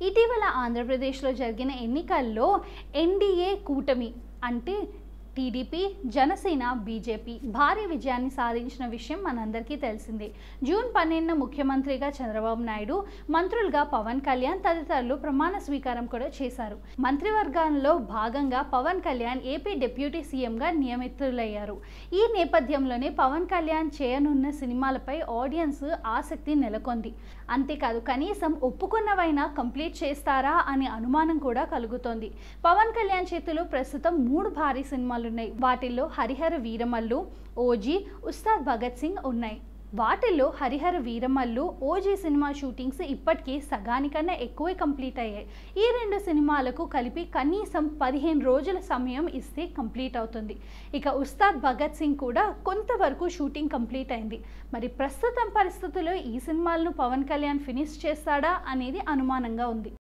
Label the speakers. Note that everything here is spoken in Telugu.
Speaker 1: ఇటీవల ఆంధ్రప్రదేశ్లో జరిగిన ఎన్నికల్లో ఎన్డీఏ కూటమి అంటే టీడీపీ జనసేన బీజేపీ భారీ విజయాన్ని సాధించిన విషయం మనందరికీ తెలిసిందే జూన్ పన్నెండున ముఖ్యమంత్రిగా చంద్రబాబు నాయుడు మంత్రులుగా పవన్ కళ్యాణ్ తదితరులు ప్రమాణ స్వీకారం కూడా చేశారు మంత్రివర్గంలో భాగంగా పవన్ కళ్యాణ్ ఏపీ డిప్యూటీ సీఎంగా నియమితులయ్యారు ఈ నేపథ్యంలోనే పవన్ కళ్యాణ్ చేయనున్న సినిమాలపై ఆడియన్స్ ఆసక్తి నెలకొంది అంతేకాదు కనీసం ఒప్పుకున్నవైనా కంప్లీట్ చేస్తారా అనే అనుమానం కూడా కలుగుతోంది పవన్ కళ్యాణ్ చేతిలో ప్రస్తుతం మూడు భారీ సినిమాలు ఉన్నాయి వాటిల్లో హరిహర వీరమల్లు ఓజీ ఉస్తాద్ భగత్ సింగ్ ఉన్నాయి వాటిల్లో Harihara Veeramallu OG cinema shootings ఇప్పటికీ సగానికన్నా ఎక్కువే కంప్లీట్ అయ్యాయి ఈ రెండు సినిమాలకు కలిపి కనీసం పదిహేను రోజుల సమయం ఇస్తే కంప్లీట్ అవుతుంది ఇక ఉస్తాద్ భగత్ సింగ్ కూడా కొంతవరకు షూటింగ్ కంప్లీట్ అయింది మరి ప్రస్తుతం పరిస్థితుల్లో ఈ సినిమాలను పవన్ కళ్యాణ్ ఫినిష్ చేస్తాడా అనేది అనుమానంగా ఉంది